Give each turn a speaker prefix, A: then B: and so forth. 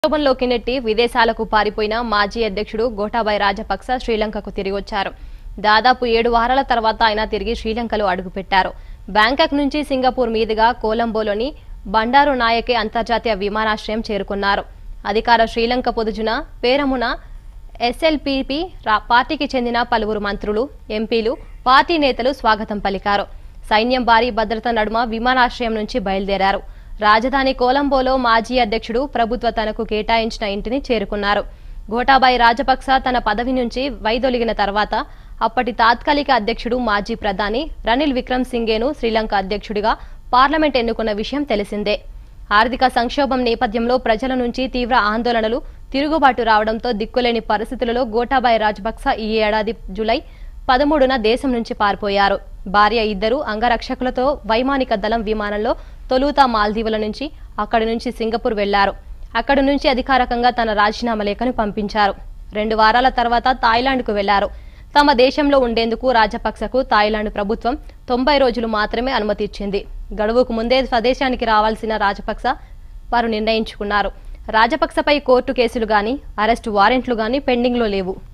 A: సంక్షోభంలోకి నెట్టి విదేశాలకు పారిపోయిన మాజీ అధ్యక్షుడు గోటాబాయ్ రాజపక్స శ్రీలంకకు తిరిగి వచ్చారు దాదాపు ఏడు వారాల తర్వాత ఆయన తిరిగి శ్రీలంకలో అడుగుపెట్టారు బ్యాంకాక్ నుంచి సింగపూర్ మీదుగా కొలంబోలోని బండారు నాయకే అంతర్జాతీయ విమానాశ్రయం చేరుకున్నారు అధికార శ్రీలంక పొదుజున పేరమున ఎస్ఎల్పిపి రా- పార్టీకి చెందిన పలువురు మంత్రులు ఎంపీలు పార్టీ నేతలు స్వాగతం పలికారు సైన్యం భారీ భద్రత నడుమ విమానాశ్రయం నుంచి బయలుదేరారు రాజధాని కొలంబోలో మాజీ అధ్యక్షుడు ప్రభుత్వ తనకు కేటాయించిన ఇంటిని చేరుకున్నారు గోటాబాయి రాజపక్స తన పదవి నుంచి వైదొలిగిన తర్వాత అప్పటి తాత్కాలిక అధ్యక్షుడు మాజీ ప్రధాని రనిల్ విక్రమ్ సింగేను శ్రీలంక అధ్యక్షుడిగా పార్లమెంట్ ఎన్నుకున్న విషయం తెలిసిందే ఆర్థిక సంక్షోభం నేపథ్యంలో ప్రజల నుంచి తీవ్ర ఆందోళనలు తిరుగుబాటు రావడంతో దిక్కులేని పరిస్థితులలో గోటాబాయి రాజపక్స ఈ ఏడాది జులై పదమూడున దేశం నుంచి పారిపోయారు భార్య ఇద్దరు అంగరక్షకులతో వైమానిక దళం విమానంలో తొలుత మాల్దీవుల నుంచి అక్కడి నుంచి సింగపూర్ వెళ్లారు అక్కడి నుంచి అధికారికంగా తన రాజీనామా లేఖను పంపించారు రెండు వారాల తర్వాత థాయిలాండ్కు వెళ్లారు తమ దేశంలో ఉండేందుకు రాజపక్సకు థాయిలాండ్ ప్రభుత్వం తొంభై రోజులు మాత్రమే అనుమతి ఇచ్చింది గడువుకు ముందే స్వదేశానికి రావాల్సిన రాజపక్స వారు నిర్ణయించుకున్నారు రాజపక్సపై కోర్టు కేసులు గాని అరెస్టు వారెంట్లు గాని పెండింగ్లో లేవు